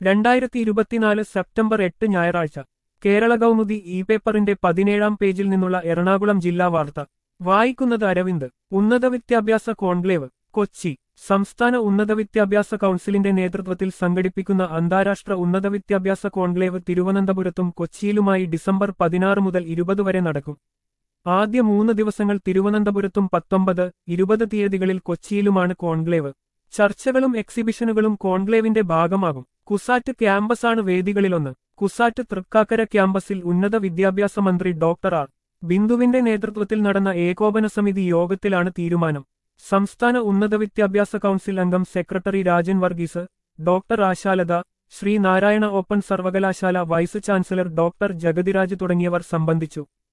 രണ്ടായിരത്തി ഇരുപത്തിനാല് സെപ്റ്റംബർ എട്ട് ഞായറാഴ്ച കേരള കൗമുദി ഇ പേപ്പറിന്റെ പതിനേഴാം പേജിൽ നിന്നുള്ള എറണാകുളം ജില്ലാ വാർത്ത വായിക്കുന്നത് അരവിന്ദ് ഉന്നത വിദ്യാഭ്യാസ കോൺക്ലേവ് കൊച്ചി സംസ്ഥാന ഉന്നത വിദ്യാഭ്യാസ കൗൺസിലിന്റെ നേതൃത്വത്തിൽ സംഘടിപ്പിക്കുന്ന അന്താരാഷ്ട്ര ഉന്നത വിദ്യാഭ്യാസ കോൺക്ലേവ് തിരുവനന്തപുരത്തും കൊച്ചിയിലുമായി ഡിസംബർ പതിനാറ് മുതൽ ഇരുപത് വരെ നടക്കും ആദ്യ മൂന്ന് ദിവസങ്ങൾ തിരുവനന്തപുരത്തും പത്തൊമ്പത് ഇരുപത് തീയതികളിൽ കൊച്ചിയിലുമാണ് കോൺക്ലേവ് ചർച്ചകളും എക്സിബിഷനുകളും കോൺക്ലേവിന്റെ ഭാഗമാകും കുസാറ്റ് ക്യാമ്പസാണ് വേദികളിലൊന്ന് കുസാറ്റ് തൃക്കാക്കര ക്യാമ്പസിൽ ഉന്നത വിദ്യാഭ്യാസ മന്ത്രി ഡോക്ടർ ആർ ബിന്ദുവിന്റെ നേതൃത്വത്തിൽ നടന്ന ഏകോപന സമിതി യോഗത്തിലാണ് തീരുമാനം സംസ്ഥാന ഉന്നത വിദ്യാഭ്യാസ കൗൺസിൽ അംഗം secretary Rajan Varghese doctor Ashalatha Sreenarayana open സർവകലാശാല വൈസ് ചാൻസലർ ഡോക്ടർ ജഗതിരാജ് തുടങ്ങിയവർ സംബന്ധിച്ചു